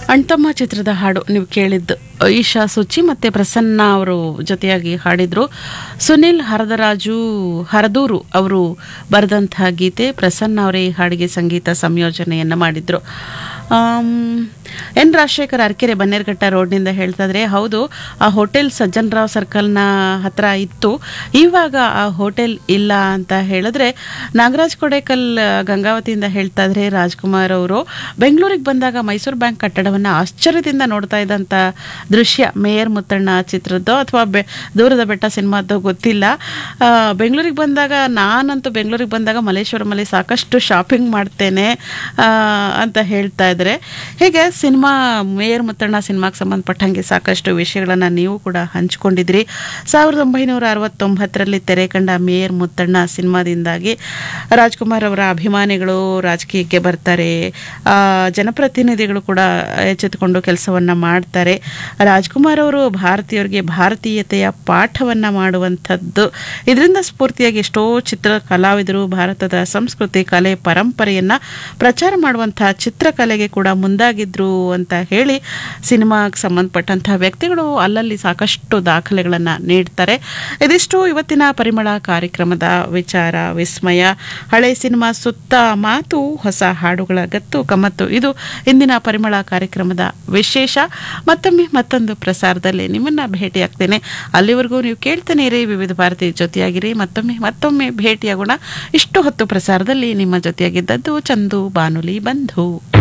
ಅಣ್ತಮ್ಮ ಚಿತ್ರದ ಹಾಡು ನೀವು ಕೇಳಿದ್ದು ಈಶಾ ಸುಚಿ ಮತ್ತೆ ಪ್ರಸನ್ನ ಅವರು ಜೊತೆಯಾಗಿ ಹಾಡಿದ್ರು ಸುನಿಲ್ ಹರದರಾಜು ಹರದೂರು ಅವರು ಬರೆದಂತಹ ಗೀತೆ ಪ್ರಸನ್ನ ಅವರೇ ಈ ಹಾಡಿಗೆ ಸಂಗೀತ ಸಂಯೋಜನೆಯನ್ನು ಮಾಡಿದ್ರು ಆಮ್, ಎನ್ ರಾಜಶೇಖರ್ ಅರಕೆರೆ ಬನ್ನೇರ್ಘಟ್ಟ ರೋಡ್ನಿಂದ ಹೇಳ್ತಾ ಇದ್ರೆ ಹೌದು ಆ ಹೋಟೆಲ್ ಸಜ್ಜನರಾವ್ ಸರ್ಕಲ್ನ ಹತ್ರ ಇತ್ತು ಇವಾಗ ಆ ಹೋಟೆಲ್ ಇಲ್ಲ ಅಂತ ಹೇಳಿದ್ರೆ ನಾಗರಾಜ್ ಕೊಡೇಕಲ್ ಗಂಗಾವತಿಯಿಂದ ಹೇಳ್ತಾ ಇದ್ರೆ ರಾಜ್ಕುಮಾರ್ ಅವರು ಬೆಂಗಳೂರಿಗೆ ಬಂದಾಗ ಮೈಸೂರು ಬ್ಯಾಂಕ್ ಕಟ್ಟಡವನ್ನು ಆಶ್ಚರ್ಯದಿಂದ ನೋಡ್ತಾ ಇದ್ದಂಥ ದೃಶ್ಯ ಮೇಯರ್ ಮುತ್ತಣ್ಣ ಚಿತ್ರದ್ದೋ ಅಥವಾ ಬೆ ದೂರದ ಬೆಟ್ಟ ಸಿನಿಮಾದ್ದೋ ಗೊತ್ತಿಲ್ಲ ಆ, ಬೆಂಗಳೂರಿಗೆ ಬಂದಾಗ ನಾನಂತೂ ಬೆಂಗಳೂರಿಗೆ ಬಂದಾಗ ಮಲ್ಲೇಶ್ವರಮಲ್ಲಿ ಸಾಕಷ್ಟು ಶಾಪಿಂಗ್ ಮಾಡ್ತೇನೆ ಆ, ಅಂತ ಹೇಳ್ತಾ ಇದ್ದಾರೆ ಹೀಗೆ ಸಿನಿಮಾ ಮೇಯರ್ ಮುತ್ತಣ್ಣ ಸಿನಿಮಾಗೆ ಸಂಬಂಧಪಟ್ಟಂಗೆ ಸಾಕಷ್ಟು ವಿಷಯಗಳನ್ನು ನೀವು ಕೂಡ ಹಂಚಿಕೊಂಡಿದ್ರಿ ಸಾವಿರದ ಒಂಬೈನೂರ ಅರವತ್ತೊಂಬತ್ತರಲ್ಲಿ ತೆರೆ ಕಂಡ ಮೇಯರ್ ಮುತ್ತಣ್ಣ ಸಿನಿಮಾದಿಂದಾಗಿ ರಾಜ್ಕುಮಾರ್ ಅವರ ಅಭಿಮಾನಿಗಳು ರಾಜಕೀಯಕ್ಕೆ ಬರ್ತಾರೆ ಆ, ಜನಪ್ರತಿನಿಧಿಗಳು ಕೂಡ ಎಚ್ಚೆತ್ತುಕೊಂಡು ಕೆಲಸವನ್ನು ಮಾಡ್ತಾರೆ ರಾಜ್ಕುಮಾರ್ ಅವರು ಭಾರತೀಯರಿಗೆ ಭಾರತೀಯತೆಯ ಪಾಠವನ್ನು ಮಾಡುವಂಥದ್ದು ಇದರಿಂದ ಸ್ಫೂರ್ತಿಯಾಗಿ ಎಷ್ಟೋ ಚಿತ್ರ ಕಲಾವಿದರು ಭಾರತದ ಸಂಸ್ಕೃತಿ ಕಲೆ ಪರಂಪರೆಯನ್ನು ಪ್ರಚಾರ ಮಾಡುವಂತಹ ಚಿತ್ರಕಲೆಗೆ ಕೂಡ ಮುಂದಾಗಿದ್ರು ಅಂತ ಹೇಳಿ ಸಿನಿಮಾಗೆ ಸಂಬಂಧಪಟ್ಟಂತಹ ವ್ಯಕ್ತಿಗಳು ಅಲ್ಲಲ್ಲಿ ಸಾಕಷ್ಟು ದಾಖಲೆಗಳನ್ನು ನೀಡ್ತಾರೆ ಇದಿಷ್ಟು ಇವತ್ತಿನ ಪರಿಮಳ ಕಾರ್ಯಕ್ರಮದ ವಿಚಾರ ವಿಸ್ಮಯ ಹಳೆ ಸಿನಿಮಾ ಸುತ್ತ ಮಾತು ಹೊಸ ಹಾಡುಗಳ ಗತ್ತು ಕಮ್ಮತ್ತು ಇದು ಇಂದಿನ ಪರಿಮಳ ಕಾರ್ಯಕ್ರಮದ ವಿಶೇಷ ಮತ್ತೊಮ್ಮೆ ಮತ್ತೊಂದು ಪ್ರಸಾರದಲ್ಲಿ ನಿಮ್ಮನ್ನ ಭೇಟಿಯಾಗ್ತೇನೆ ಅಲ್ಲಿವರೆಗೂ ನೀವು ಕೇಳ್ತಾನೆ ಇರಿ ವಿವಿಧ ಭಾರತಿ ಜೊತೆಯಾಗಿರಿ ಮತ್ತೊಮ್ಮೆ ಮತ್ತೊಮ್ಮೆ ಭೇಟಿಯಾಗೋಣ ಇಷ್ಟು ಹೊತ್ತು ಪ್ರಸಾರದಲ್ಲಿ ನಿಮ್ಮ ಜೊತೆಯಾಗಿದ್ದದ್ದು ಚಂದು ಬಾನುಲಿ ಬಂಧು